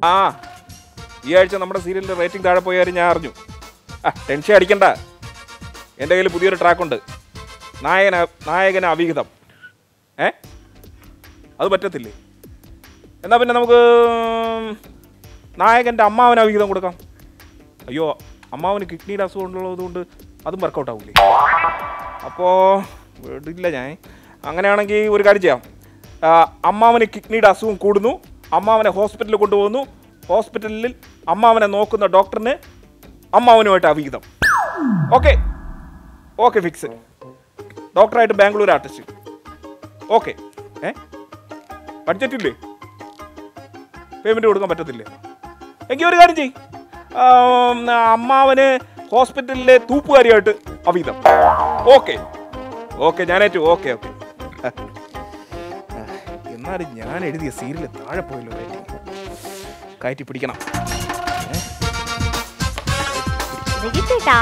ആ ഈ ആഴ്ച നമ്മുടെ സീരിയലിൻ്റെ റേറ്റിംഗ് താഴെ പോയാലും ഞാൻ അറിഞ്ഞു ആ ടെൻഷൻ അടിക്കണ്ട എൻ്റെ കയ്യിൽ പുതിയൊരു ട്രാക്കുണ്ട് നായകന നായകന അവിഹിതം ഏ അത് പറ്റത്തില്ലേ എന്നാൽ പിന്നെ നമുക്ക് നായകൻ്റെ അമ്മാവന് അവിഹിതം കൊടുക്കാം അയ്യോ അമ്മാവന് കിഡ്നിയുടെ അസുഖം ഉള്ളതുകൊണ്ട് അതും വർക്കൗട്ട് ആവില്ലേ അപ്പോൾ വിടില്ല ഞാൻ അങ്ങനെയാണെങ്കിൽ ഒരു കാര്യം ചെയ്യാം ആ, അമ്മാവന് കിഡ്നിയുടെ അസുഖം കൂടുന്നു അമ്മാവനെ ഹോസ്പിറ്റലിൽ കൊണ്ടുപോകുന്നു ഹോസ്പിറ്റലിൽ അമ്മാവനെ നോക്കുന്ന ഡോക്ടറിന് അമ്മാവനുമായിട്ട് അവിഹിതം ഓക്കെ ഓക്കെ ഫിക്സ് ഡോക്ടറായിട്ട് ബാംഗ്ലൂർ ആർട്ടിസ്റ്റ് ഓക്കെ ഏ ബഡ്ജറ്റ് ഇല്ലേ പേയ്മെൻറ്റ് കൊടുക്കാൻ പറ്റത്തില്ലേ എങ്കിൽ ഒരു കാര്യം ചെയ് ആം, അമ്മാവന് ഹോസ്പിറ്റലിലെ തൂപ്പുകാരിയായിട്ട് അവിഹിതം ഓക്കെ ഓക്കെ ഞാനേറ്റു ഓക്കെ ഓക്കെ എന്നാലും ഞാൻ എഴുതിയ സീരിയൽ താഴെ പോയല്ലോ rating. കയറ്റി പിടിക്കണം വിളിച്ചേട്ടാ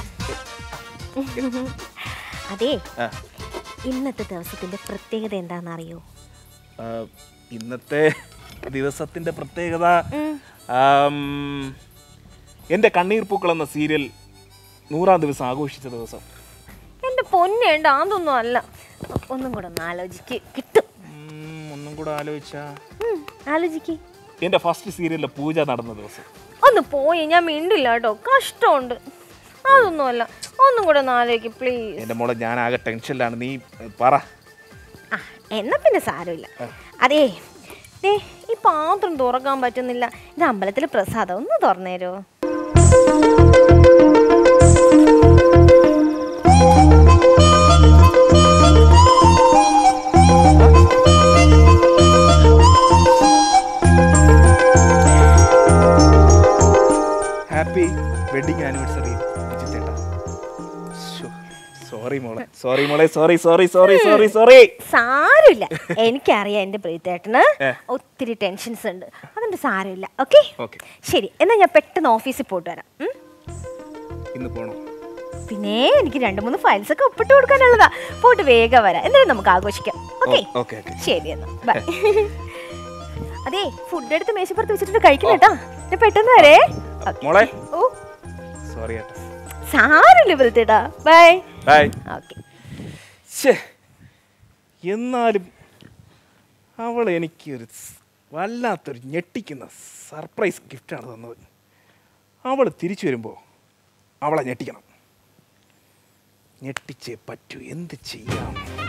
അതെ ആ, ഇന്നത്തെ ദിവസത്തിന്റെ പ്രത്യേകത എന്താണെന്നറിയോ ആ, ഇന്നത്തെ ദിവസത്തിൻ്റെ പ്രത്യേകത ഉം. ആം, എൻ്റെ കണ്ണീർ പൂക്കൾ എന്ന സീരിയൽ നൂറാം ദിവസം ആഘോഷിച്ച ദിവസം എന്റെ പൊന്നേണ്ട അതൊന്നും അല്ല ഒന്നും കൂടെ ഒന്ന് ആലോചിക്ക് കിട്ടും ഉം, ഒന്നും കൂടെ ആലോചിച്ചാ ഉം, ആലോചിക്ക് എൻ്റെ ഫസ്റ്റ് സീരിയലിലെ പൂജ നടന്ന ദിവസം ഒന്ന് പോയി ഞാൻ മിണ്ടില്ല കേട്ടോ കഷ്ടമുണ്ട് അതൊന്നും അല്ല ഒന്നും കൂടെ ഒന്ന് ആലോചിക്ക് പ്ലീസ് എൻ്റെ മോളെ ഞാൻ ആകെ ടെൻഷനിലാണ് നീ ഏ, പറ ആ എന്നാ പിന്നെ സാരമില്ല അതേ ദേ ഈ പാത്രം തുറക്കാൻ പറ്റുന്നില്ല ഇത് അമ്പലത്തിലെ പ്രസാദം ഒന്ന് തുറന്നേരോ ഹാപ്പി വെഡിങ് ആനിവേഴ്സറി ചേട്ടാ സോറി മോളെ സോറി മോളെ sorry sorry sorry sorry sorry സാരമില്ല എനിക്കറിയാം എൻ്റെ പ്രീതേട്ടന് ഏ. ഒത്തിരി ടെൻഷൻസ് ഉണ്ട് അതുകൊണ്ട് സാരമില്ല ഓക്കെ ഓക്കെ ശരി എന്നാൽ ഞാൻ പെട്ടെന്ന് ഓഫീസിൽ പോയിട്ട് വരാം ഉം? ഇന്ന് പോണോ പിന്നെ എനിക്ക് രണ്ട് മൂന്ന് ഫയൽസ് ഒക്കെ ഒപ്പിട്ട് കൊടുക്കാനുള്ളതാ പോയിട്ട് വേഗം വരാം എന്നാലും നമുക്ക് ആഘോഷിക്കാം ഓക്കെ ഓക്കെ ഓക്കെ ശരി എന്നാ ബൈ അതെ ഫുഡ് എടുത്ത് മേശപ്പുറത്ത് വെച്ചിട്ട് കഴിക്കണം കേട്ടോ ഞാൻ പെട്ടെന്ന് വരേ മോളെ ഓ സോറി ഏട്ടാ സാരമില്ല പ്രീതേട്ടാ ബൈ ബൈ ഓക്കെ ഛേ എന്നാലും അവൾ എനിക്കൊരു സ് വല്ലാത്തൊരു ഞെട്ടിക്കുന്ന സർപ്രൈസ് ഗിഫ്റ്റാണ് തന്നത് അവൾ തിരിച്ചു വരുമ്പോൾ അവളെ ഞെട്ടിക്കണം ഞെട്ടിച്ചേ പറ്റൂ എന്ത് ചെയ്യാം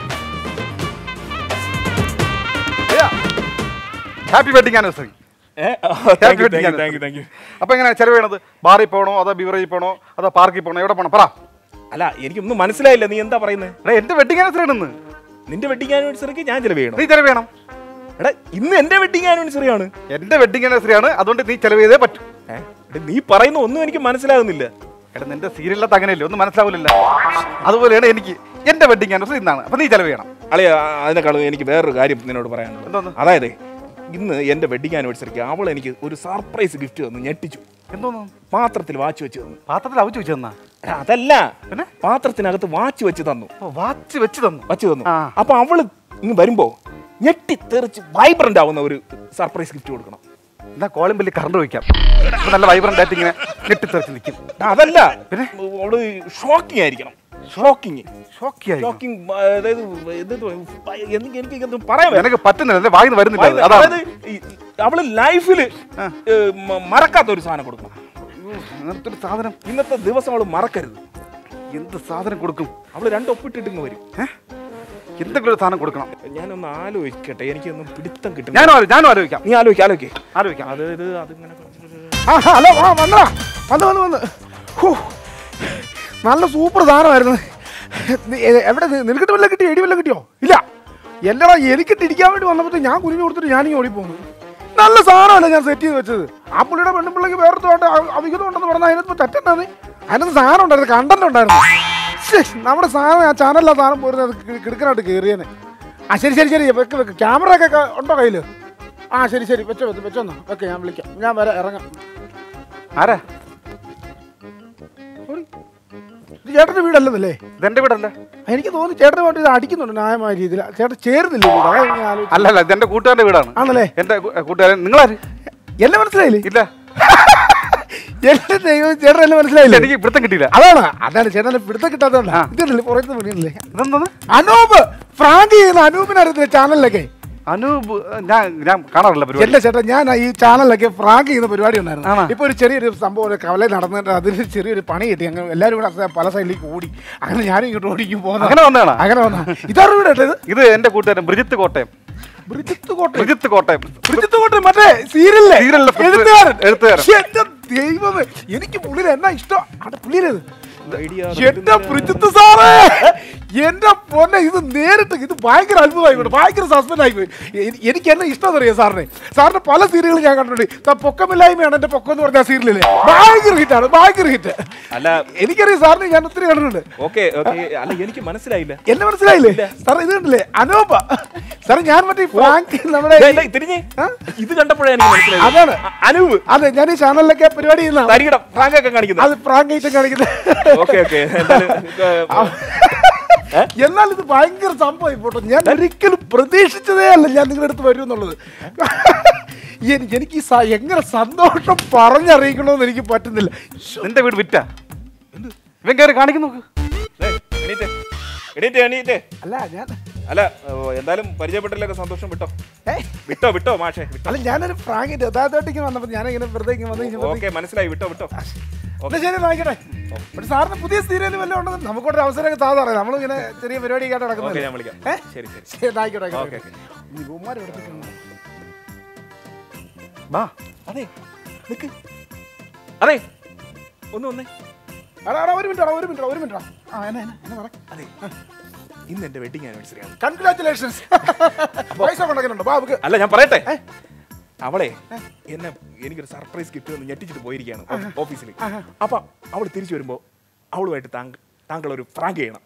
happy wedding anniversary thank you thank you thank you thank you അപ്പൊ എങ്ങനെ ചെലവ് ചെയ്യണത് ബാറിൽ പോകണോ അതോ ബിവറേജിൽ പോകണോ അതോ പാർക്കിൽ പോകണോ എവിടെ പോകണം പറ അല്ല എനിക്കൊന്നും മനസ്സിലായില്ല നീ എന്താ പറയുന്നത് എടാ എന്റെ വെഡിങ് ആനിവേഴ്സറി ഇന്ന് നിന്റെ വെഡിങ് ആനിവേഴ്സറിക്ക് ഞാൻ ചിലവ് ചെയ്യണം നീ ചെലവ് ചെയ്യണം എടാ ഇന്ന് എന്റെ വെഡിങ് ആനിവേഴ്സറി ആണ് എന്റെ വെഡിങ് ആനിവേഴ്സറി ആണ് അതുകൊണ്ട് നീ ചെലവ് ചെയ്തേ പറ്റൂ ഏ? എടാ, നീ പറയുന്ന ഒന്നും എനിക്ക് മനസ്സിലാകുന്നില്ല എടാ നിന്റെ സീരിയലിനകത്ത് അങ്ങനെയല്ലേ ഒന്നും മനസ്സിലാവില്ല അതുപോലെയാണ് എനിക്ക് എന്റെ വെഡിങ് ആനിവേഴ്സറി ഇന്നാണ് അപ്പൊ നീ ചെലവ് ചെയ്യണം അളിയ അതിനേക്കാളും എനിക്ക് വേറൊരു കാര്യം നിന്നോട് പറയാനുള്ളത് എന്തോന്ന്? അതായത് ഇന്ന് എൻ്റെ വെഡിങ് ആനിവേഴ്സറിക്ക് അവൾ എനിക്ക് ഒരു സർപ്രൈസ് ഗിഫ്റ്റ് തന്നു ഞെട്ടിച്ചു എന്തോന്നു പാത്രത്തിൽ വാച്ച് വെച്ച് തന്നു പാത്രത്തിൽ അവിച്ചു വെച്ച് തന്നാ എടാ, അതല്ല പിന്നെ? പാത്രത്തിനകത്ത് വാച്ച് വെച്ച് തന്നു ഓ വാച്ച് വെച്ച് തന്നു വച്ച് തന്നു ആ. അപ്പൊ അവള് ഇങ്ങ് വരുമ്പോ ഞെട്ടിത്തെറിച്ച് വൈബ്രന്റ് ആവുന്ന ഒരു സർപ്രൈസ് ഗിഫ്റ്റ് കൊടുക്കണം എന്നാ കോളിംഗ് ബില്ല് കറണ്ട് വയ്ക്കാം അപ്പൊ നല്ല വൈബ്രന്റ് ആയിട്ട് ഇങ്ങനെ ഞെട്ടിത്തെറിച്ച് നിൽക്കും എടാ, അതല്ല പിന്നെ അവള് ഷോക്കിംഗ് ആയിരിക്കണം ഷോക്കിംഗ് ഷോക്കിയായി ഷോക്കിംഗ് അതായത് ഇത് എനിക്ക് എനിക്ക് ഇതൊന്നും പറയാൻ പറ്റില്ല. നിനക്ക് പറ്റുന്നില്ല എന്റെ വായിന്ന് വരുന്നില്ല അത്. അതാണ് അതായത് ഈ- അവള് ലൈഫില് മറക്കാത്ത ഒരു സാധനം കൊടുക്കണം ഉം, അങ്ങനത്തെ ഒരു സാധനം ഇന്നത്തെ ദിവസം അവള് മറക്കരുത് എന്ത് സാധനം കൊടുക്കും അവള് രണ്ട് ഒപ്പിട്ടിട്ട് ഇങ്ങ് വരും ഏ? എന്തെങ്കിലും ഒരു സാധനം കൊടുക്കണം ഞാനൊന്ന് ആലോചിക്കട്ടെ എനിക്കൊന്നും പിടുത്തം കിട്ടും ഞാനും ആലോ- ഞാനും ആലോചിക്കാം നീ ആലോചിക്ക ആലോചിക്കേ ആലോചിക്കാം അതായത് അതിങ്ങനെ ആ ഹലോ ആ വന്നടാ വന്ന് വന്ന് വന്ന് ഹൂ, നല്ല സൂപ്പർ സാധനമായിരുന്നു നീ എ- എവിടെ നി- നിനക്കിട്ട് വല്ലതും കിട്ടിയോ ഇടി വല്ലതും കിട്ടിയോ ഇല്ല എന്നടാ എനിക്കിട്ട് ഇടിക്കാൻ വേണ്ടി വന്നപ്പോൾ ഞാൻ കുനിഞ്ഞു കൊടുത്തിട്ട് ഞാനിങ്ങനെ ഓടിപ്പോന്നു നല്ല സാധനമല്ല ഞാൻ സെറ്റ് ചെയ്ത് വെച്ചത് ആ പുള്ളിയുടെ പെണ്ണുപിള്ളക്ക് വേറൊരുത്തോട്ട് അവിഹിതം ഉണ്ടെന്ന് പറഞ്ഞാൽ അതിനകത്ത് തെറ്റുണ്ടാന്ന് അതിനകത്ത് സാധനം ഉണ്ടായിരുന്നു കണ്ടന്റ് ഉണ്ടായിരുന്നു ശ്ശേ, നമ്മുടെ സാധനം ആ ചാനലിലെ സാധനം പോരുന്നത് കിടക്കാനായിട്ട് കയറിയേനെ ആ ശരി ശരി ശരി വെക്ക് വെക്ക് ക്യാമറ ഒക്കെ ഉണ്ടോ കയ്യിൽ ആ ശരി ശരി വെച്ചോ വെച്ചോ വെച്ചോന്നാ വെക്കെ ഞാൻ വിളിക്കാം ഞാൻ വരാം ഇറങ്ങാം ആരാ ഇത് ചേട്ടന്റെ വീടല്ലെന്നല്ലേ ഇതെന്റെ വീടല്ല എനിക്ക് തോന്നി ചേട്ടനെ വേണ്ടി ഇത് അടിക്കുന്നുണ്ട് ന്യായമായ രീതിയിൽ ചേട്ടൻ ചേരുന്നില്ല ഇവിടെ അതാ ഞാൻ ആലോചിച്ചത്. അല്ല അല്ല ഇതെന്റെ കൂട്ടുകാരന്റെ വീടാണ് ആണല്ലേ എന്റെ കൂ- കൂട്ടുകാരൻ നിങ്ങളാര് എന്നെ മനസ്സിലായില്ലേ ഇല്ല എന്റെ ദൈവം ചേട്ടൻ എന്നെ മനസ്സിലായില്ലേ എനിക്ക് പിടുത്തം കിട്ടിയില്ല അതാണ് അതാണ് ചേട്ടനെ പിടുത്തം കിട്ടാത്തതുകൊണ്ടാ ഇതല്ലേ പുറത്ത് പണിയല്ലേ ഇതെന്താണ് അനൂപ് ഫ്രാങ്ക് ചെയ്യുന്ന അനൂപിനെ അറിയത്തില്ല ചാനലിലൊക്കെ അനൂപ് ഞാൻ ഞാൻ കാണാറില്ല പരിപാടി എന്റെ ചേട്ടാ ഞാൻ ഈ ചാനലിലൊക്കെ ഫ്രാങ്ക് ചെയ്യുന്ന പരിപാടി ഉണ്ടായിരുന്നു ആണോ? ഇപ്പൊ ഒരു ചെറിയൊരു സംഭവം ഒരു കവല നടന്നിട്ട് അതിന് ചെറിയൊരു പണി കിട്ടി അങ്ങനെ എല്ലാവരും കൂടെ അസ- പല സൈഡിലേക്ക് ഓടി അങ്ങനെ ഞാനും ഇങ്ങോട്ട് ഓടിക്കും പോകുന്നത് അങ്ങനെ വന്നതാണോ? അങ്ങനെ വന്ന ഇതാരുടെ വീട് കേട്ടോ ഇത് ഇത് എന്റെ കൂട്ടുകാരൻ ബ്രിജിത്ത് കോട്ടയം ബ്രിജിത്ത് കോട്ടയം ബ്രിജിത്ത് കോട്ടയം ബ്രിജിത്ത് കോട്ടയം മറ്റേ സീരിയലിലെ സീരിയലിലെ എഴുത്തുകാരൻ എഴുത്തുകാരൻ. ശ്ശെ, എന്റെ ദൈവമേ എനിക്ക് പുള്ളിനെ എന്നാ ഇഷ്ടം അവിടെ പുള്ളിയിലേത് എന്റെ ബ്രിജിത്ത് സാറേ എന്റെ പൊന്നെ ഇത് നേരിട്ട് ഇത് ഭയങ്കര അത്ഭുതമായി പോയി ഭയങ്കര സസ്പെൻഡ് ആയി പോയി എ- എനിക്ക് എന്നെ ഇഷ്ടം അറിയാം സാറിനെ സാറിന്റെ പല സീരിയലും ഞാൻ കണ്ടിട്ടുണ്ട് ദാ പൊക്കമില്ലായ്മയാണ് എന്റെ പൊക്കം എന്ന് പറഞ്ഞ സീരിയലിലെ ഭയങ്കര ഹിറ്റാണ് ഭയങ്കര ഹിറ്റ് അല്ല എനിക്കറിയാം സാറിനെ ഞാൻ ഒത്തിരി കണ്ടിട്ടുണ്ട് ഓക്കെ ഓക്കെ അല്ല എനിക്ക് മനസ്സിലായില്ല എന്നെ മനസ്സിലായില്ലേ സാർ ഇത് കണ്ടില്ലേ അനൂപ സാറേ ഞാൻ മറ്റേ ഫ്രാങ്ക് നമ്മുടെ ദേ, ദേ, തിരിഞ്ഞേ ഇത് കണ്ടപ്പോഴേ എനിക്ക് മനസ്സിലായി അതാണ് അനൂപ് അതെ ഞാൻ ഈ ചാനലിലൊക്കെ പരിപാടി ചെയ്യുന്ന തരികിടം ഫ്രാങ്കൊക്കെ കാണിക്കുന്നത് അത് പ്രാങ്ക് ഐറ്റം കാണിക്കുന്നത് ഓക്കെ ഓക്കെ എന്തായാലും ഏ, എന്നാൽ ഇത് ഭയങ്കര സംഭവമായി പോട്ടോ ഞാൻ ഒരിക്കലും പ്രതീക്ഷിച്ചതേ അല്ല ഞാൻ നിങ്ങളുടെ അടുത്ത് വരും എന്നുള്ളത് എനി- എനിക്ക് ഈ സ- എങ്ങനെ സന്തോഷം പറഞ്ഞറിയിക്കണമെന്ന് എനിക്ക് പറ്റുന്നില്ല ശ്ശോ, നിന്റെ വീട് വിറ്റാ ഇവൻ കയറി കാണിക്കുന്നു നോക്ക് ദേ, എണീറ്റ് എണീറ്റ് എണീറ്റ് അല്ല ഞാൻ അല്ല ഓ, എന്തായാലും പരിചയപ്പെട്ടില്ലൊക്കെ സന്തോഷം വിട്ടോ ഏ? വിട്ടോ വിട്ടോ മാഷേ വിട്ടോ അല്ല ഞാനൊരു പ്രാങ്ക് യഥാർത്ഥമായിട്ട് ഇങ്ങനെ വന്നപ്പോൾ ഞാനിങ്ങനെ വെറുതെ ഇങ്ങനെ വന്ന് കഴിഞ്ഞപ്പോൾ ഓക്കെ മനസ്സിലായി വിട്ടോ വിട്ടോ എന്നാ ശരി വായിക്കട്ടെ പക്ഷെ സാറിന് പുതിയ സീരിയൽ വല്ലതും ഉണ്ടെന്ന് നമുക്കൊരു അവസരമൊക്കെ താ പറയാം നമ്മളിങ്ങനെ ചെറിയ പരിപാടി ആയിട്ട് ഓക്കെ നടക്കുന്നത് ഞാൻ വിളിക്കാം ഏ? ശരി ശരി ശരി എന്നാ ആയിക്കോട്ടെ ഓക്കെ ആയിക്കോട്ടെ ഓക്കെ ഈ ഇവന്മാര് ഇവിടെ നിൽക്കുന്നു. വാ അതെ നിക്ക് അതെ ഒന്ന് വന്നേ എടാ, എടാ, ഒരു മിനിറ്റ് ഒരു മിനിറ്റ് ഒരു മിനിറ്റ് ആ എന്നാ എന്നാ എന്നാ പറ അതെ ഇന്ന് എന്റെ വെഡിങ് ആനിവേഴ്സറി ആണ് കൺഗ്രാറ്റുലേഷൻസ് പൈസ കൊണ്ടൊക്കെ ബാബുക്ക് അല്ല ഞാൻ പറയട്ടെ അവളെ എന്നെ എനിക്കൊരു സർപ്രൈസ് കിട്ടുമെന്ന് ഞെട്ടിച്ചിട്ട് പോയിരിക്കുകയാണ് ഓഫീസിൽ അപ്പൊ അവൾ തിരിച്ചു വരുമ്പോ അവളുമായിട്ട് താങ്കൾ താങ്കൾ ഒരു ഫ്രാങ്ക് ചെയ്യണം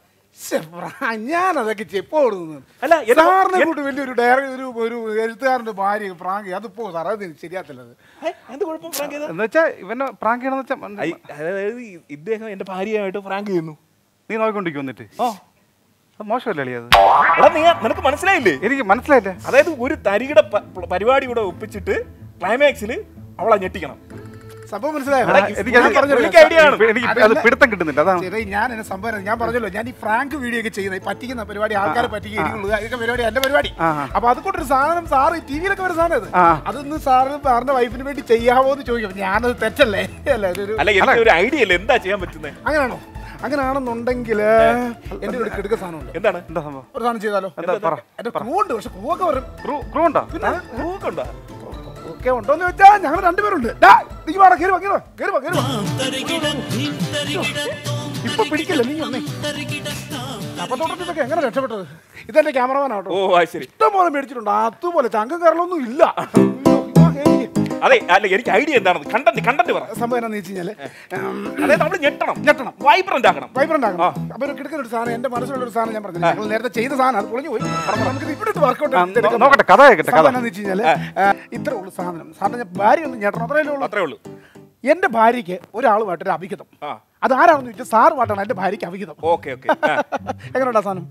ഞാൻ അതൊക്കെ ചെപ്പോ അല്ല, എന്നെ- സാറിനെ കൂട്ട് വലിയൊരു ഡയറി ഒരു ഒരു എഴുത്തുകാരന്റെ ഭാര്യ പ്രാങ്ക് അതിപ്പോ സാർ അത് ശരിയാത്തില്ലത് ഏ, എന്ത് കുഴപ്പം ഫ്രാങ്ക് ചെയ്ത എന്ന് വെച്ചാ ഇവനെ പ്രാങ്ക് ചെയ്യണമെന്ന് വെച്ചാ അതായത് ഈ- ഇദ്ദേഹം എന്റെ ഭാര്യയായിട്ട് ഫ്രാങ്ക് ചെയ്യുന്നു നീ നോക്കിക്കൊണ്ടിരിക്കും എന്നിട്ട് ആ അത് മോശമല്ലേ അളിയത് എടാ നീ നിനക്ക് മനസ്സിലായില്ലേ എനിക്ക് മനസ്സിലായില്ലേ അതായത് ഒരു തരികിട പ- പരിപാടി കൂടെ ഒപ്പിച്ചിട്ട് ക്ലൈമാക്സിൽ അവളെ ഞെട്ടിക്കണം സംഭവം മനസ്സിലായോ എടാ, എനിക്ക് ഞാൻ അത് പറഞ്ഞല്ലോ, പുള്ളിക്ക് idea ആണ്. എനിക്ക് അത് അതല്ല. പിടുത്തം കിട്ടുന്നില്ല അതാണ് ശരി, ഞാൻ എന്നെ സംഭവം ഞാൻ പറഞ്ഞല്ലോ ഞാൻ ഈ ഫ്രാങ്ക് വീഡിയോ ഒക്കെ ചെയ്യുന്നത് ഈ പറ്റിക്കുന്ന പരിപാടി ആൾക്കാരെ പറ്റിക്കുക ഇരിക്കുള്ളൂ അതൊക്കെ പരിപാടി എന്റെ പരിപാടി ആ. അപ്പൊ അതുകൊണ്ടൊരു സാധനം സാറ് ടി വിയിലൊക്കെ വരുന്ന സാധനം ഇത് ആ. അതൊന്ന് സാറിന് സാറിന്റെ വൈഫിന് വേണ്ടി ചെയ്യാവോ എന്ന് ചോദിക്കും ഞാനത് തെറ്റല്ലേ അല്ല ഇതൊരു അല്ല എനിക്ക് ഒരു ഐഡിയ ഇല്ല എന്താ ചെയ്യാൻ പറ്റുന്നത് അങ്ങനെയാണോ അങ്ങനെയാണെന്നുണ്ടെങ്കിൽ എന്റെ ഒരു കിടക്ക സാധനമുണ്ട് എന്താണ് എന്താ സംഭവം ഒരു സാധനം ചെയ്താലോ എന്താ പറ എന്റെ ക്രൂണ്ട് പക്ഷെ ക്രൂവൊക്കെ വരും ക്രൂ ക്രൂ ഉണ്ടോ പിന്നെ ഊക്കുണ്ടോ? ഒക്കെ ഉണ്ടോന്ന് വെച്ചാ ഞങ്ങൾ രണ്ടുപേരുണ്ട് ഡാ, നീ വാടാ കേറി വാ കേറി വാ കേറി വാ കേറി വാ ഇപ്പൊ പിടിക്കില്ല നീ വന്നേ അപ്പൊ തൊട്ടത്തൊക്കെ എങ്ങനെ രക്ഷപ്പെട്ടത് ഇതെന്റെ ക്യാമറമാനാട്ടോ ഓ ആ ശരി ഇഷ്ടം പോലെ മേടിച്ചിട്ടുണ്ട് അതുപോലെ ചങ്കം കയറലൊന്നും ഇല്ല അയ്യോ, ഇയ്യോ, എനിക്ക് അതെ അല്ല എനിക്ക് ഐഡിയ എന്താണെന്ന് കണ്ടന്റ് കണ്ടന്റ് പറ സംഭവം എന്നാന്ന് വെച്ച് കഴിഞ്ഞാല് അതായത് നമ്മൾ ഞെട്ടണം ഞെട്ടണം. വൈബ്രന്റ് ആക്കണം വൈബ്രന്റ് ആകണം അപ്പൊ ഒരു കിടക്കുന്ന ഒരു സാധനം എന്റെ മനസ്സിലുള്ള ഒരു സാധനം ഞാൻ പറഞ്ഞില്ല ഞങ്ങൾ നേരത്തെ ചെയ്ത സാധനം അത് പൊളിഞ്ഞു പോയി നമുക്ക് ഇവിടെ വർക്കൗട്ട് ആ, നോ- നോക്കട്ടെ കഥ കേക്കട്ടെ കഥ എന്താണെന്ന് വെച്ച് കഴിഞ്ഞാല് ഇത്ര ഉള്ളു സാധനം സാറിന് ഞാൻ ഭാര്യ ഒന്ന് ഞെട്ടണം അത്രയല്ലേ ഉള്ളൂ അത്രേ ഉള്ളൂ എന്റെ ഭാര്യയ്ക്ക് ഒരാളുമായിട്ടൊരു അഭിഹിതം ആ അത് ആരാണെന്ന് ചോദിച്ചാൽ സാറുമായിട്ടാണ് എന്റെ ഭാര്യയ്ക്ക് അഭിഹിതം ഓക്കെ ഓക്കെ എങ്ങനെയുണ്ടാ സാധനം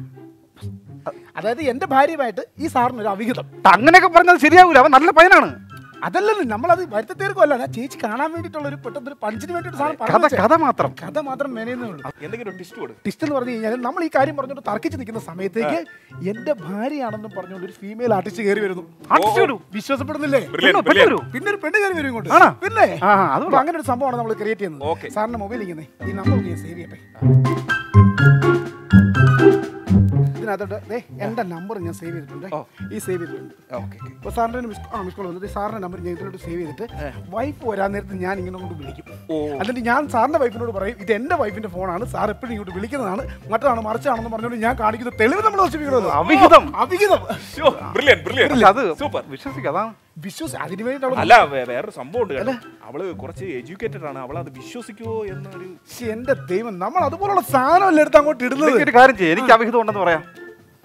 അതായത് എന്റെ ഭാര്യയുമായിട്ട് ഈ സാറിന് ഒരു അഭിഹിതം അങ്ങനെയൊക്കെ പറഞ്ഞത് ശരിയാവൂല അവൻ നല്ല പയ്യനാണ് അതല്ലല്ലോ നമ്മളത് വരുത്തി തീർക്കുമല്ല ഞാൻ ചേച്ചി കാണാൻ വേണ്ടിയിട്ടുള്ള ഒരു പെട്ടെന്ന് ഒരു പഞ്ചിന് വേണ്ടിയിട്ട് സാധനം കഥ പറഞ്ഞു കഥ മാത്രം കഥ മാത്രം മെനയുന്നേ ഉള്ളൂ എന്തെങ്കിലും ടിസ്റ്റ് കൊടു ടിസ്റ്റ് എന്ന് പറഞ്ഞു കഴിഞ്ഞാൽ നമ്മൾ ഈ കാര്യം പറഞ്ഞുകൊണ്ട് തർക്കിച്ച് നിൽക്കുന്ന സമയത്തേക്ക് എന്റെ ഭാര്യയാണെന്നും പറഞ്ഞുകൊണ്ട് ഒരു ഫീമെയിൽ ആർട്ടിസ്റ്റ് കയറി വരുന്നു ആർട്ടിസ്റ്റ് വരൂ? വിശ്വാസപ്പെടുന്നില്ലേ Brilliant, പെണ്ണ് brilliant. വരൂ? പിന്നെ ഒരു പെണ്ണ് കയറി വരും ഇങ്ങോട്ട് ആണോ? പിന്നെ ആ, അത് അപ്പൊ അങ്ങനെ ഒരു സംഭവമാണ് നമ്മൾ ക്രിയേറ്റ് ചെയ്യുന്നത് Okay. സാറിന്റെ മൊബൈൽ ഇങ്ങനെ ഈ നമ്പർ ഞാൻ സേവ് ചെയ്യട്ടെ ഇതിനകത്തോട്ട് ദേ എന്റെ നമ്പർ ഞാൻ സേവ് ചെയ്തിട്ടുണ്ട് ഓ. ഈ സേവ് ചെയ്തിട്ടുണ്ട് ഓക്കെ അപ്പോൾ സാറിന്റെ മിസ് ആ മിസ് കോൾ വന്നത് സാറിന്റെ നമ്പർ ഞാൻ ഇതിലോട്ട് സേവ് ചെയ്തിട്ട് വൈഫ് വരാൻ നേരത്ത് ഞാൻ ഇങ്ങനെ കൊണ്ട് വിളിക്കും ഓ. എന്നിട്ട് ഞാൻ സാറിന്റെ വൈഫിനോട് പറയും ഇത് എന്റെ വൈഫിന്റെ ഫോണാണ് സാർ എപ്പോഴും ഇങ്ങോട്ട് വിളിക്കുന്നതാണ് മറ്റാണ് മറിച്ചാണെന്ന് പറഞ്ഞുകൊണ്ട് ഞാൻ കാണിക്കുന്ന തെളിവ് നമ്മൾ നശിപ്പിക്കണമല്ലോ അവിഹിതം. അവിഹിതം ബ്രില്യൻ ബ്രില്യൻ പക്ഷെ അത് സൂപ്പർ വിശ്വസിക്കുക അതാണ് വിശ്വസ് അതിന് വേണ്ടിയിട്ട് അല്ല വേ- വേറൊരു സംഭവം ഉണ്ട് കേട്ടോ അവള് കുറച്ച് എഡ്യൂക്കേറ്റഡ് ആണ് അവൾ അത് വിശ്വസിക്കുവോ എന്നൊരു ശ്ശെ, എന്റെ ദൈവം നമ്മൾ അതുപോലുള്ള സാധനമല്ല എടുത്ത് അങ്ങോട്ട് ഇടുന്നത് എനിക്ക് ഒരു കാര്യം ചെയ്യും എനിക്ക് അവിഹിതം ഉണ്ടെന്ന് പറയാം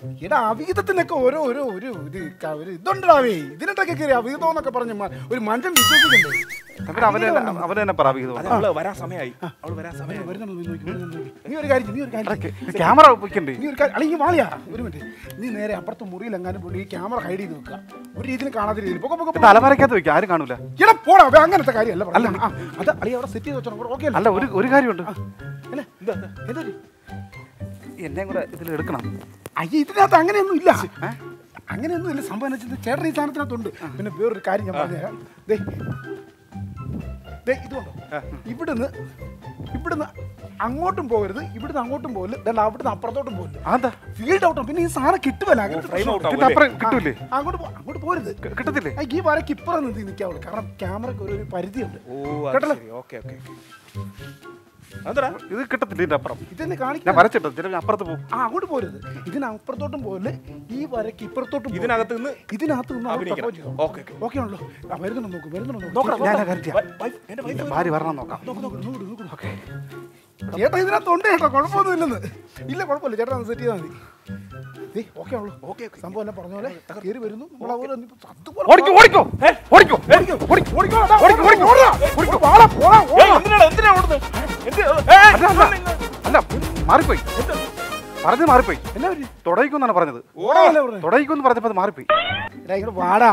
എടാ അവിഹിതത്തിനൊക്കെ ഓരോ ഒരു ഒരു ഒരു ക- ഒരു ഇതുണ്ടാവേ ഇതിനൊക്കെ കയറി അവിഹിതം എന്നൊക്കെ പറഞ്ഞ് മ- ഒരു മനുഷ്യൻ വിശ്വസിക്കണ്ടേ തമ്മിൽ അവന് തന്നെ അവന് തന്നെ പ്രാപിക്കുന്നത് അത് അവള് വരാൻ സമയമായി അവള് വരാൻ സമയമായി വരുന്നുണ്ടോ നീ നോക്കി, വരുന്നുണ്ടോ നോക്കി. നീ ഒരു കാര്യം ചെയ്യ്, നീ ഒരു കാര്യം ചെയ്യ്. ക്യാമറ വെക്കണ്ടേ നീ ഒരു കാര്യം അല്ലെങ്കിൽ വാളിയാ ഒരു മിനിറ്റ് നീ നേരെ അപ്പുറത്ത് മുറിയിൽ എങ്ങാനും പോയി ഈ ക്യാമറ ഹൈഡ് ചെയ്ത് വെക്കുക ഒരു രീതിയിൽ കാണാതെ രീതിയിൽ പൊക്കെ പൊക്കെ പൊക്കെ. തലമറയ്ക്കകത്ത് വെക്കാം ആരും കാണൂല എടാ പോടാ അവൻ അങ്ങനത്തെ കാര്യമല്ല അല്ല ആ അത് അളി അവിടെ സെറ്റ് ചെയ്ത് വെച്ചോ ഓക്കെ അല്ല ഒരു ഒരു കാര്യമുണ്ട് അല്ലേ എന്താ എന്നെ കൂടെ ഇതിൽ എടുക്കണം അയ്യ ഇതിനകത്ത് അങ്ങനെയൊന്നും ഇല്ല അങ്ങനെയൊന്നും ഇല്ല സംഭവം എന്ന് വെച്ചാൽ ചേട്ടൻ ഈ സാധനത്തിനകത്തുണ്ട് പിന്നെ വേറൊരു കാര്യം ഞാൻ പറഞ്ഞുതരാം ദേ ദേ ഇതുകൊണ്ടോ ഇവിടുന്ന് ഇവിടുന്ന് അങ്ങോട്ടും പോകരുത് ഇവിടുന്ന് അങ്ങോട്ടും പോകരുത് ദേ അവിടുന്ന് അപ്പുറത്തോട്ടും പോകരുത് അതെന്താ ഫീൽഡ് ഔട്ടോ പിന്നെ ഈ സാധനം കിട്ടുമല്ല അങ്ങനത്തെ frame out പ്രശ്നം. ആവും ഇതിന്റെ അപ്പുറം കിട്ടൂലേ ആ, അങ്ങോട്ട് പോ- അങ്ങോട്ട് പോരുത് ക- കിട്ടത്തില്ലേ ആ, ഈ വരക്ക് ഇപ്പുറം നിന്ന് നിൽക്കാവുള്ളൂ കാരണം ക്യാമറക്ക് ഒരു ഒരു പരിധിയുണ്ട് ഓ അത് കേട്ടല്ലോ? ശരി ഓക്കെ ഓക്കെ അതെടാ ഇത് കിട്ടത്തില്ല ഇതിന്റെ അപ്പുറം ഇതെന്നെ ഞാൻ കാണിക്കാൻ വരച്ചിട്ടോ ചില അങ്ങോട്ട് പോകും ആ അങ്ങോട്ട് പോരുത് ഇതിനപ്പുറത്തോട്ടും പോലെ ഈ വരക്ക് ഇപ്പുറത്തോട്ടും പോകരുത്. ഇതിനകത്ത് നിന്ന് ഇതിനകത്ത് നിന്ന് അവിടെ അഭിനയിക്കണം. perform ചെയ്തോ. Okay, okay. ഓക്കെ ആണല്ലോ ആ, വരുന്നുണ്ടോ നോക്ക് വരുന്നുണ്ടോ നോക്കണം, ഞാൻ നോക്കണം. കരുതിയാ. വൈ- വൈ- എന്റെ വൈഫ് എന്റെ ഭാര്യ വരണം നോക്കാം നോക്ക് നോക്ക് നോക്ക് നോക്ക് ഓക്കെ ചേട്ടാ ഇതിനകത്ത് ഉണ്ട് ചേട്ടാ കുഴപ്പമൊന്നുമില്ലെന്ന് ഇല്ല കുഴപ്പമില്ല ചേട്ടാ സെറ്റ് ചെയ്താൽ മതി ദേ, ഓക്കെ ആണല്ലോ ഓക്കെ സംഭവം എല്ലാം പറഞ്ഞ പോലെ കയറി വരുന്നു നമ്മൾ അതുപോലെ തന്നെ ഇപ്പൊ അതുപോലെ ഓടിക്കോ ഓടിക്കോ ഏ, ഓടിക്കോ ഓടിക്കോ, ഓടിക്കോ, ഓടിക്കോ, അതാ, ഓടിക്കോ, ഓടിക്കോ, ഓടാ, ഓടിക്കോ, വാടാ, പോടാ, ഏയ്, ഓടാ. എന്തിനാടാ എന്തിനാ ഓടുന്നത് എന്ത് ഏയ്, അല്ല അല്ല അല്ല മാറിപ്പോയി പറഞ്ഞത് മാറിപ്പോയി എന്നാ പറ്റി? തുടങ്ങിക്കുന്നാണ് പറഞ്ഞത് ഓടാനല്ലേ പറഞ്ഞത്? തുടങ്ങിക്കുന്ന് പറഞ്ഞപ്പോ അത് മാറിപ്പോയി എടാ, ഇങ്ങോട്ട് വാടാ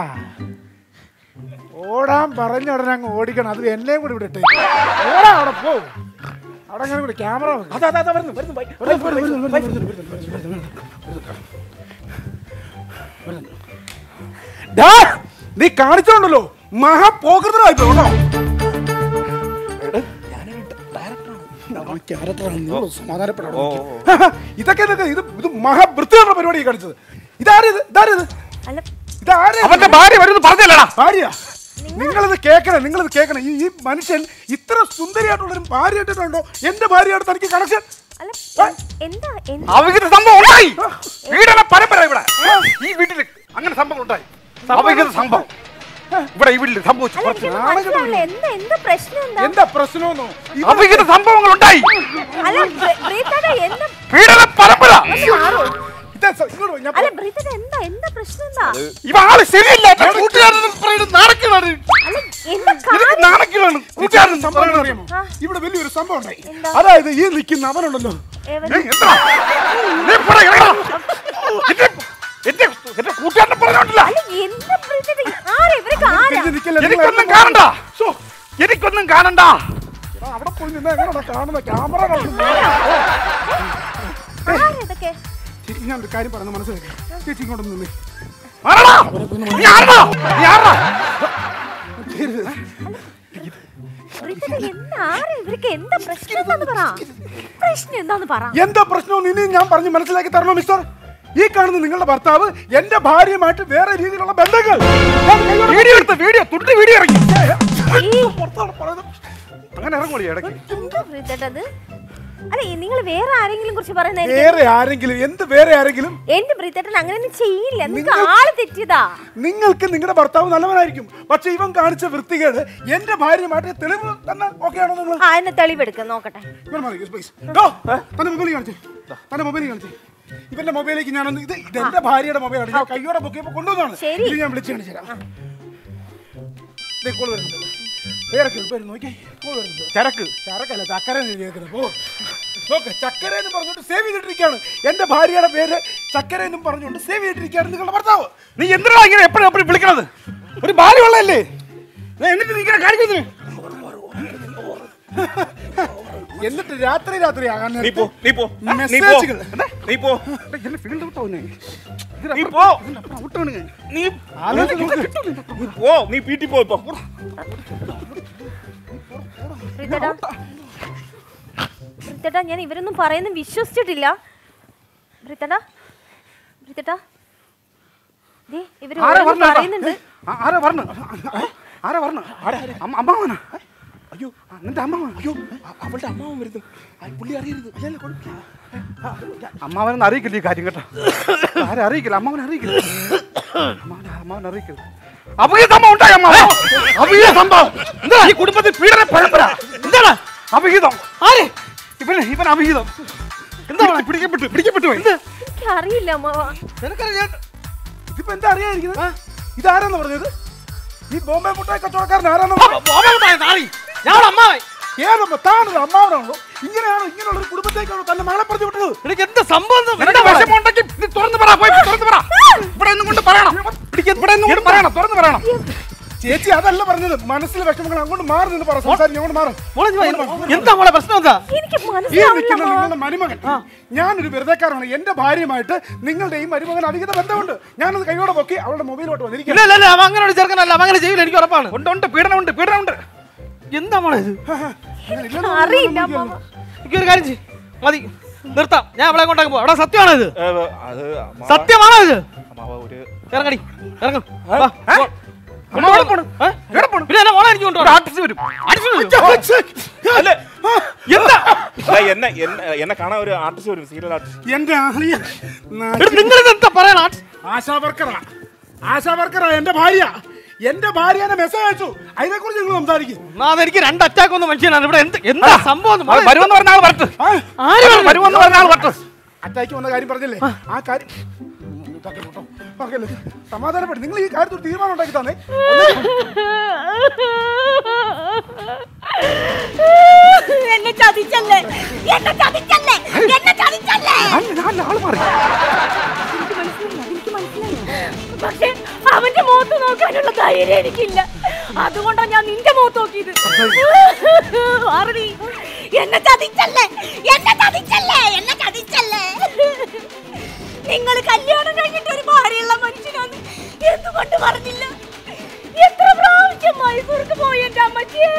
ഓടാൻ പറഞ്ഞ ഉടനെ അങ്ങ് ഓടിക്കണം അത് എന്നെയും കൂടി വിടട്ടെ ഓടാ അവിടെ പോ അവിടെ അങ്ങനെ കൂടി ക്യാമറ അതാ അതാ അതാ, വരുന്നു വരുന്നു വൈ- വൈ- വൈ- നീ കാണിച്ചോണ്ടല്ലോ മഹാ പോകൃതനായി കേട്ടോ സമാധാനപ്പെടണം ഓ, ഇതൊക്കെ ഇതൊക്കെ ഇത് ഇത് മഹാവൃത്തിയുള്ള പരിപാടി കാണിച്ചത് ഇതാരിത് ഇതാരിത് അല്ല ഇതാരെ അവന്റെ ഭാര്യ വരുന്നു പറഞ്ഞല്ലടാ ഭാര്യ നിങ്ങളിത് കേൾക്കണേ നിങ്ങളിത് കേൾക്കണേ ഈ ഈ മനുഷ്യൻ ഇത്ര സുന്ദരിയായിട്ടുള്ളൊരു ഭാര്യ ഇട്ടിട്ടുണ്ടോ എന്റെ ഭാര്യയായിട്ട് തനിക്ക് കണക്ഷൻ അല്ല എന്താ എന്താ അവിഹിത സംഭവം ഉണ്ടായി പീഡന പരമ്പര ഇവിടെ ഈ വീട്ടില് അങ്ങനെ സംഭവം ഉണ്ടായി അവിഹിത സംഭവം ഇവിടെ ഈ വീട്ടിൽ സംഭവിച്ചു അല്ല കുറച്ച് എനിക്കൊന്നും മനസ്സിലാവില്ല എന്താ എന്താ പ്രശ്നം എന്താ എന്താ പ്രശ്നമെന്നോ ഇത് അവിഹിത സംഭവങ്ങൾ ഉണ്ടായി അല്ല ബ്രീ- ബ്രീത്തയുടെ എന്താ പീഡന പരമ്പര മാറോ ഇതാ സ- ഇങ്ങോട്ട് വാ, ഞാൻ അല്ല ബ്രീത്തയുടെ എന്താ എന്താ പ്രശ്നം എന്താ ഇവ ആള് ശരിയല്ല എന്റെ കൂട്ടുകാരൻ പറയുന്നത് നാണക്കേടാണ് അല്ല എന്താ എനിക്ക് കാര്യം നാണക്കേടാണ് കൂട്ടുകാരൻ സംഭവം പറയുന്നത് അറിയാമോ ആ. ഇവിടെ വലിയൊരു സംഭവം ഉണ്ടായി എന്താ? അതായത് ഈ നിൽക്കുന്ന അവനുണ്ടല്ലോ എവൻ- ഏയ്, എന്താ? നീ പോടാ, ഇറങ്ങടാ. എന്റെ- എന്റെ എന്റെ കൂട്ടുകാരനെ പറഞ്ഞോണ്ടില്ല അല്ല എന്താ ബ്രീത്തയുടെ ആരാ ഇവരൊക്കെ ആരാ തിരിഞ്ഞ് നിൽക്കല്ലേ, നിങ്ങൾ എനിക്കൊന്നും എല്ലാം കാണണ്ട ശോ, എനിക്കൊന്നും കാണണ്ട എടാ, അവിടെ പോയി നിന്നാ എങ്ങനെയാ കാണുന്ന ക്യാമറ ആരാ ഇതൊക്കെ ചേച്ചി ഞാൻ ഒരു കാര്യം പറയുന്നത് മനസ്സിലാക്കി ചേച്ചി ഇങ്ങോട്ട് നിന്നേ ആരടാ? നീ ആരടാ? നീ ആരടാ? ബ്രീത്തയുടെ എന്താ ആരാ ഇവരൊക്കെ എന്താ പ്രശ്നം എന്താന്ന് പറ പ്രശ്നം എന്താന്ന് പറ എന്താ പ്രശ്നം ഇനി ഞാൻ പറഞ്ഞ് മനസ്സിലാക്കി തരണോ മിസ്റ്റർ ഈ കാണുന്ന നിങ്ങളുടെ ഭർത്താവ് എന്റെ ഭാര്യയുമായിട്ട് വേറെ രീതിയിലുള്ള ബന്ധങ്ങൾ ഞാൻ കൈയോടെ വീഡിയോ എടുത്ത് വീഡിയോ തുണ്ട് വീഡിയോ ഇറങ്ങി ഈ പുറത്താണ് പറയുന്നത്. അങ്ങനെ ഇറങ്ങൂടി ഇടയ്ക്ക് എന്താ ബ്രീത്തേട്ടത് അല്ല നിങ്ങൾ വേറെ ആരെങ്കിലും കുറിച്ച് പറയുന്നത് വേറെ ആരെങ്കിലും എന്ത് വേറെ ആരെങ്കിലും എന്റെ ബ്രീത്തേട്ടൻ അങ്ങനെയൊന്നും ചെയ്യില്ല നിങ്ങൾക്ക് ആള് തെറ്റിയതാ നിങ്ങൾക്ക് നിങ്ങളുടെ ഭർത്താവ് നല്ലവനായിരിക്കും പക്ഷെ ഇവൻ കാണിച്ച വൃത്തികേട് എന്റെ ഭാര്യയുമായിട്ട് തെളിവ് തന്നെ ഓക്കെ ആണോ നിങ്ങൾ ആ എന്നെ തെളിവെടുക്കാം നോക്കട്ടെ ഇങ്ങോട്ട് മാറി, please. ഡോ, തന്റെ മൊബൈൽ കാണിച്ചേ തന്റെ മൊബൈൽ കാണിച്ചേ ഇവന്റെ മൊബൈലിലേക്ക് ഞാനൊന്ന് ഇത് ഇത് എന്റെ ഭാര്യയുടെ മൊബൈലാണ് ഞാൻ കയ്യോടെ ബുക്ക് ചെയ്യുമ്പോൾ കൊണ്ടുവന്നാണ് ശരി. ഇത് ഞാൻ വിളിച്ച് കാണിച്ചു തരാം ദേ, കോൾ വരുന്നുണ്ട് പേരൊക്കെ പേര് നോക്കി കോൾ വരുന്നുണ്ട് ചരക്ക് ചരക്കല്ല ചക്കര കേൾക്കുന്നത് പോ നോക്ക് ചക്കര എന്ന് പറഞ്ഞുകൊണ്ട് സേവ് ചെയ്തിട്ടിരിക്കുകയാണ് എന്റെ ഭാര്യയുടെ പേര് ചക്കര എന്നും പറഞ്ഞുകൊണ്ട് സേവ് ചെയ്തിട്ടിരിക്കുകയാണ് നിങ്ങളുടെ ഭർത്താവ് നീ എന്തിനാ ഇങ്ങനെ എപ്പോഴും എപ്പോഴും വിളിക്കണത് ഒരു ഭാര്യ ഉള്ളതല്ലേ ദേ, എന്നിട്ട് നീ ഇങ്ങനെ കാണിക്കുന്നതിന് എന്നിട്ട് രാത്രി രാത്രി ആകാൻ നീ പോ നീ പോ നീ പോ മെസ്സേജുകൾ. നീ പോ എന്നെ ഫീൽഡ് വിട്ടോ നീ പോ നീ നീ പോ നീ വീട്ടിൽ പോ ഇപ്പൊ ബ്രീത്തേട്ടാ ബ്രീത്തേട്ടാ ഞാൻ ഇവരൊന്നും പറയുന്ന വിശ്വസിച്ചിട്ടില്ല ബ്രീത്തേട്ടാ ബ്രീത്തേട്ടാ ദേ ഇവര് ആരാ ഓരോന്ന് പറഞ്ഞ പറയുന്നുണ്ട് ആരാ പറഞ്ഞു ആരാ പറഞ്ഞു അമ്മ അമ്മാവനാ അയ്യോ ആ, നിന്റെ അമ്മാവൻ അയ്യോ അ- അവളുടെ അമ്മാവൻ വരുന്നു ആ, പുള്ളി അറിയരുത് അല്ലല്ല കുഴപ്പമില്ല അമ്മാവനൊന്നും അറിയിക്കില്ല ഈ കാര്യം കേട്ടോ ആരും അറിയിക്കില്ല അമ്മാവൻ അറിയിക്കില്ല അമ്മാവൻ അമ്മാവൻ അറിയിക്കില്ല അഭിയ സംഭവം ഉണ്ടായി അമ്മാവ അഭിയ സംഭവം എന്താ ഈ കുടുംബത്തിൽ പീഡന പരമ്പര എന്താണ് അഭിഹിതം ആര് ഇവൻ ഇവൻ അഭിഹിതം എന്താ പിടിക്കപ്പെട്ടു പിടിക്കപ്പെട്ടു എന്ത് എനിക്ക് അറിയില്ല അമ്മാവ നിനക്കറിയാം ഇതിപ്പോ എന്താ അറിയാതിരിക്കുന്നത് ഇതാരാന്ന് പറഞ്ഞത് ഈ ബോംബെ മുട്ടായി കച്ചവടക്കാരൻ ആരാന്ന് പറഞ്ഞത്? ഞാൻ അമ്മാവൻ ഏതമ്മ താനൊരു അമ്മാവനാണല്ലോ ഇങ്ങനെയാണോ ഇങ്ങനെയുള്ള ഒരു കുടുംബത്തേക്കാണോ തന്റെ മകളെ പറഞ്ഞു വിട്ടത് നിനക്ക് എന്ത് സംഭവം നിനക്ക് വിഷമമുണ്ടെങ്കിൽ നീ തുറന്ന് പറ പോയി തുറന്ന് പറ ഇവിടെ ഒന്നും കൊണ്ട് പറയണം ഇവിടെ ഒന്നും കൊണ്ട് പറയണം തുറന്ന് പറയണം ചേച്ചി അതല്ല പറഞ്ഞത് മനസ്സിൽ വിഷമങ്ങൾ അങ്ങോട്ട് മാറി നിന്ന് പറ സംസാരിക്കും അങ്ങോട്ട് മാറും എന്താ മോളെ പ്രശ്നം എന്താ എനിക്ക് ഈ മനസ്സിലാവില്ല നിൽക്കുന്ന അമ്മാവ. നിങ്ങളുടെ മരുമകൻ ഞാനൊരു വെറുതെക്കാരനാണ് എന്റെ ഭാര്യയുമായിട്ട് നിങ്ങളുടെ ഈ മരുമകൻ അധികത ബന്ധമുണ്ട് ഞാനത് കൈയോടെ പൊക്കി അവളുടെ മൊബൈലോട്ട് വന്നിരിക്കുന്നു ഇല്ല ഇല്ല ഇല്ല അവൻ അങ്ങനെ ഒരു ചെറുക്കനല്ല അവൻ അങ്ങനെ ചെയ്യില്ല എനിക്ക് ഉറപ്പാണ് ഉണ്ട് ഉണ്ട് പീഡനമുണ്ട് പീഡനമുണ്ട് എന്താ മോളെ ഇത് അങ്ങനെ ഇല്ലെന്ന് അറിയില്ല പറഞ്ഞാൽ അമ്മാവ എനിക്കൊരു കാര്യം ചെയ്യ് മതി നിർത്താം ഞാൻ അവളെ കൊണ്ടാക്കി പോവാം അവിടെ സത്യമാണോ ഇത് ഏ, അത് അമ്മാവ- സത്യമാണോ ഇത് അമ്മാവ ഒരു ഇറങ്ങടി ഇറങ്ങും ഏ? അമ്മ എവിടെ പോണു? എവിടെ പോണു? പിന്നെ എന്നെ മോളെ എനിക്ക് കൊണ്ടുപോകാം ആർട്ടിസ്റ്റ് വരും അല്ല എന്താ അല്ല, എന്നെ എന്നെ എന്നെ കാണാൻ ഒരു ആർട്ടിസ്റ്റ് വരും സീരിയൽ ആർട്ടിസ്റ്റ് എന്റെ ആളിയ നിങ്ങൾ എന്താ പറയണ ആശാ വർക്കറാ ആശാ വർക്കറാ എന്റെ ഭാര്യ എന്റെ ഭാര്യ എന്നെ മെസ്സേജ് അയച്ചു അതിനെ കുറിച്ച് നിങ്ങൾ സംസാരിക്കും അതെനിക്ക് രണ്ട് അറ്റാക്ക് വന്ന മനുഷ്യനാണ് ഇവിടെ എന്ത് എന്താ സംഭവം എന്ന് മോളെ- വരുമെന്ന് പറഞ്ഞ ആൾ വരട്ടെ ആര് പറഞ്ഞു? വരുമെന്ന് പറഞ്ഞ ആൾ വരട്ടെ അറ്റാക്ക് വന്ന കാര്യം പറഞ്ഞില്ലേ ആ കാര്യം ഉം, ഇതാക്കി കേട്ടോ. പകല്. സമാധാനപ്പെട്ട് നിങ്ങൾ ഈ കാര്യത്തിൽ ഒരു തീരുമാനം ഉണ്ടാക്കി തന്നെ എന്നെ ചതിച്ചല്ലേ എന്നെ ചതിച്ചല്ലേ എന്നെ ചതിച്ചല്ലേ ആൾ മാറി എനിക്ക് മനസ്സിലായി എനിക്ക് മനസ്സിലായി പക്ഷെ അവന്റെ മുഖത്ത് നോക്കാനുള്ള ധൈര്യം എനിക്കില്ല അതുകൊണ്ടാണ് ഞാൻ നിന്റെ മുഖത്ത് നോക്കിയത് ആറടി എന്നെ ചതിച്ചല്ലേ എന്നെ ചതിച്ചല്ലേ എന്നെ ചതിച്ചല്ലേ നിങ്ങൾ കല്യാണം കഴിഞ്ഞിട്ട് ഒരു ഭാര്യയുള്ള മനുഷ്യനാണ് എന്തുകൊണ്ട് പറഞ്ഞില്ല എത്ര പ്രാവശ്യം മൈസൂർക്ക് പോയി എന്റെ അമ്മച്ചിയേ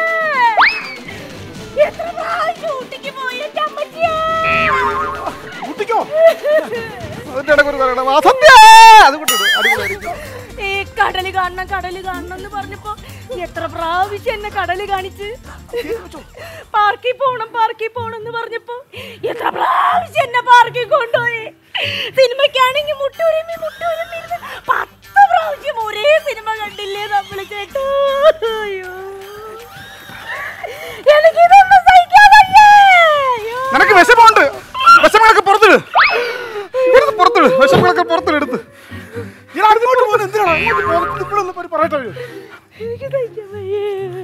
എത്ര പ്രാവശ്യം ഊട്ടിക്ക് പോയി എന്റെ അമ്മച്ചിയേ കുട്ടിക്കോ അതിന്റെ ഇടയ്ക്ക് ഒരു പറയണം അസത്യ അതുകൊണ്ട് അടിപൊളിയായിരിക്കും ഈ കടല് കാണണം കടല് കാണണം എന്ന് പറഞ്ഞപ്പോ എത്ര പ്രാവശ്യം എന്നെ കടല് കാണിച്ച് പാർക്കിൽ പോണം പാർക്കിൽ പോണം എന്ന് പറഞ്ഞപ്പോ എത്ര പ്രാവശ്യം എന്നെ പാർക്കിൽ കൊണ്ടുപോയി സിനിമയ്ക്കാണെങ്കിൽ മുട്ടൂരമ്മി മുട്ടൂരമ്മി ഇരുന്ന് പത്ത് പ്രാവശ്യം ഒരേ സിനിമ കണ്ടില്ലേ നമ്മള് ചേട്ടോ അയ്യോ എനിക്കിതൊന്നും സഹിക്കാൻ വയ്യേ അയ്യോ. നിനക്ക് വിഷമമുണ്ട് വിഷമങ്ങളൊക്കെ പുറത്തിട് എടുത്ത് പുറത്തിട് വിഷമങ്ങളൊക്കെ പുറത്തിട് എടുത്ത് ഞാൻ അടുത്തോട്ട് പോകുന്നത് എന്തിനാണ് അങ്ങോട്ട് പോകുന്നത് ഇപ്പോഴൊന്നും ഒരു പറയട്ടെ ഒരു. എനിക്ക് സഹിക്കാൻ വയ്യേ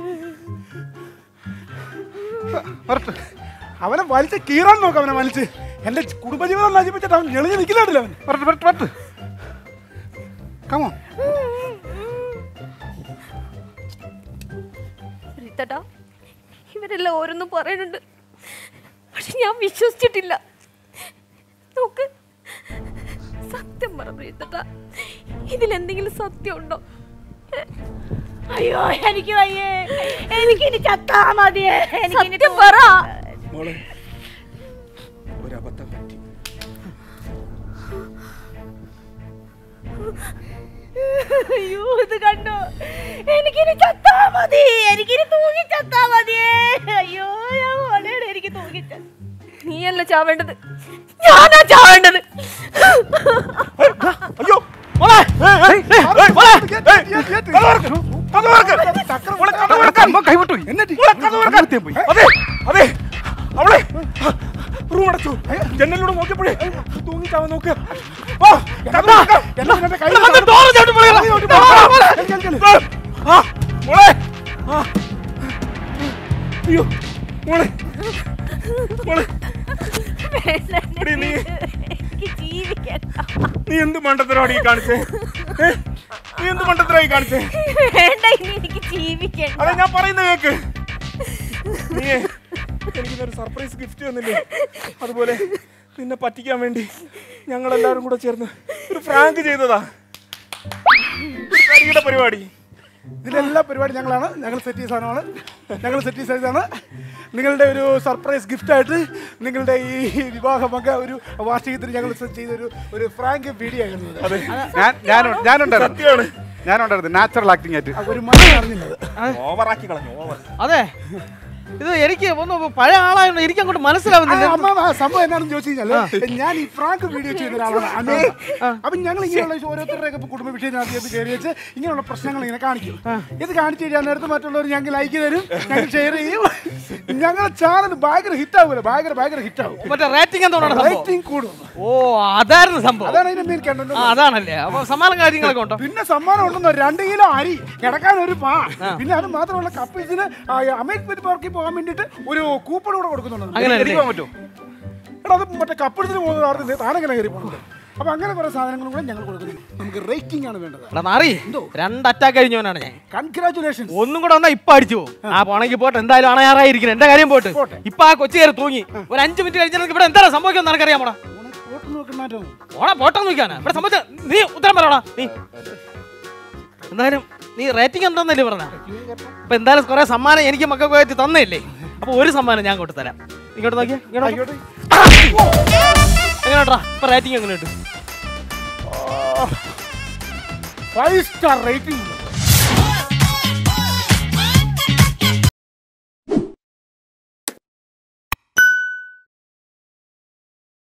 വരട്ടെ അവനെ വലിച്ച് കീറാൻ നോക്കാം അവനെ വലിച്ച് എന്റെ കുടുംബജീവിതം നശിപ്പിച്ചിട്ട് അവൻ ഞെളിഞ്ഞ് നിൽക്കില്ലാണ്ടില്ല അവൻ വരട്ടെ വരട്ടെ വരട്ടെ കമോ റീത്തട്ടാ ഇവരെല്ലാം ഓരോന്നും പറയുന്നുണ്ട് പക്ഷെ ഞാൻ വിശ്വസിച്ചിട്ടില്ല നോക്ക് സത്യം പറ റീത്തട്ടാ ഇതിലെന്തെങ്കിലും സത്യം ഉണ്ടോ അയ്യോ എനിക്ക് വയ്യേ എനിക്ക് ഇനി ചത്താ മതിയേ എനിക്ക് പറ മോളെ ഒരു അബദ്ധം പറ്റി അയ്യോ ഇത് കണ്ടോ എനിക്കിനി ചത്താ മതി എനിക്കിനി തൂങ്ങി ചത്താ മതിയേ അയ്യോ ഞാൻ മോളെയാണ് എനിക്ക് തൂങ്ങി ചത്ത നീയല്ല ചാവേണ്ടത് ഞാനാ ചാവേണ്ടത് അയ്യോ മോളെ കൈവിട്ടു എന്നിട്ട് പോയി അതെ അതെ അവളെ റൂം അടച്ചു ജനലിലൂടെ നോക്കിയപ്പോഴേ തൂങ്ങിച്ചാവാൻ നോക്കുക ഓ കഥ എന്റെ കൈ വന്ന് ഡോറ് ചവിട്ടി പൊളിക്കണം. ആ മോളെ ആ. അയ്യോ മോളെ മോളെ എടി, നീ എനിക്ക് ജീവിക്കണ്ട നീ എന്ത് മണ്ടത്തരമാണ് ഈ കാണിച്ചേ ഏ? നീ എന്ത് മണ്ടത്തരമായി കാണിച്ചേ വേണ്ട ഇനി എനിക്ക് ജീവിക്കണ്ട അതെ ഞാൻ പറയുന്ന കേക്ക് നീ എനിക്കൊരു സർപ്രൈസ് ഗിഫ്റ്റ് തന്നില്ലേ അതുപോലെ നിന്നെ പറ്റിക്കാൻ വേണ്ടി ഞങ്ങൾ എല്ലാവരും കൂടെ ചേർന്ന് ഒരു ഫ്രാങ്ക് ചെയ്തതാ ഒരു കരിയുടെ പരിപാടി ഇതിലെല്ലാ പരിപാടി ഞങ്ങളാണ് ഞങ്ങൾ സെറ്റ് ചെയ്ത സാധനമാണ് ഞങ്ങൾ സെറ്റ് ചെയ്തതാണ് നിങ്ങളുടെ ഒരു സർപ്രൈസ് ഗിഫ്റ്റായിട്ട് നിങ്ങളുടെ ഈ വിവാഹമൊക്കെ ഒരു വാർഷികത്തിന് ഞങ്ങൾ സെറ്റ് ചെയ്ത ഒരു ഒരു ഫ്രാങ്ക് വീഡിയോ ആയിരുന്നു ഞാൻ ഞാൻ ഞാനുണ്ടായിരുന്നു സത്യമാണ് ഞാനുണ്ടായിരുന്നു നാച്ചുറൽ ആക്ടിംഗ് ആയിട്ട് ഒരു മണി അറിഞ്ഞില്ലത് ഓവറാക്കി കളഞ്ഞു ഓവർ അതെ ഇത് എനിക്ക് ഒന്ന് പഴയ ആളായോണ്ട് എനിക്ക് അങ്ങോട്ട് ആ, മനസ്സിലാവുന്നില്ല അമ്മാവ, സംഭവം എന്താണെന്ന് ചോദിച്ചു കഴിഞ്ഞാല് ഞാൻ ഈ ഫ്രാങ്ക് വീഡിയോ ചെയ്യുന്ന ഒരാളാണ് അനൂപ്. അപ്പൊ ഞങ്ങൾ ഇങ്ങനെയുള്ള ഓരോരുത്തരുടെ കുടുംബ വിഷയത്തിനകത്ത് കയറി വെച്ച് ഇങ്ങനെയുള്ള പ്രശ്നങ്ങൾ ഇങ്ങനെ കാണിക്കും ഇത് കാണിച്ചു കഴിഞ്ഞാൽ നേരത്തെ മറ്റുള്ളവർ ഞങ്ങൾക്ക് ലൈക്ക് തരും ഞങ്ങൾ ഷെയർ ചെയ്യും ഞങ്ങളുടെ ചാനൽ ഭയങ്കര ഹിറ്റ് ആവുമല്ലോ ഭയങ്കര ഭയങ്കര ഹിറ്റ് ആവും മറ്റേ റേറ്റിംഗ് എന്താണ് സംഭവം റേറ്റിംഗ് കൂടും ഓ അതായിരുന്നു സംഭവം അതാണ് അതിന്റെ മെയിൻ കണ്ടന്റ് ആ അതാണല്ലേ അപ്പൊ സമ്മാനം കാര്യങ്ങളൊക്കെ ഉണ്ടോ പിന്നെ സമ്മാനം ഉണ്ടെന്നോ രണ്ട് കിലോ അരി കിടക്കാൻ ഒരു പാ പിന്നെ അത് മാത്രമല്ല കപ്പിൾസിന് അമേസ്മെന്റ് പാർക്കിൽ പോകാൻ വേണ്ടിട്ട് ഒരു കൂപ്പൺ കൂടെ കൊടുക്കുന്നുണ്ട് അങ്ങനെ എനിക്ക് പോകാൻ പറ്റുമോ എടാ അത് മറ്റേ കപ്പിൾസിന് പോകുന്ന ആർക്കും താനെങ്ങനെ കയറി പോകുന്നത് അപ്പൊ അങ്ങനെ കുറെ സാധനങ്ങളും കൂടെ ഞങ്ങൾ കൊടുക്കുന്നു നമുക്ക് റേറ്റിംഗ് ആണ് വേണ്ടത് എടാ നാറി രണ്ട് അറ്റാക്ക് കഴിഞ്ഞവനാണ് ഞാൻ കൺഗ്രാറ്റുലേഷൻസ് ഒന്നും കൂടെ വന്നാ ഇപ്പൊ അടിച്ചു പോകും ആ പോണെങ്കിൽ പോട്ടെ എന്തായാലും അണയാറായിരിക്കണം എന്റെ കാര്യം പോട്ട് പോട്ടെ. ഇപ്പൊ ആ കൊച്ചു കയറി തൂങ്ങി ഒരു അഞ്ചു മിനിറ്റ് കഴിഞ്ഞാൽ ഇവിടെ എന്താ സംഭവിക്കുന്നത് നിനക്കറിയാം മോടാ ഫോട്ടോ നോക്കണോ ഓണാ പോട്ടെ നോക്കാനാ ഇവിടെ സംബന്ധിച്ച നീ ഉത്തരം പറയടാ നീ എന്തായാലും നീ റേറ്റിംഗ് എന്താന്നല്ലേ പറഞ്ഞ അപ്പൊ എന്തായാലും കുറെ സമ്മാനം എനിക്ക് മക്കൾക്ക് പോയിട്ട് തന്നില്ലേ അപ്പൊ ഒരു സമ്മാനം ഞാൻ കൊണ്ട് തരാം ഇങ്ങോട്ട് നോക്കിയാ ഇങ്ങോട്ട് എങ്ങനെയാ ഇപ്പൊ റേറ്റിംഗ് എങ്ങനെയുണ്ട് ഫൈവ് സ്റ്റാർ റേറ്റിംഗ്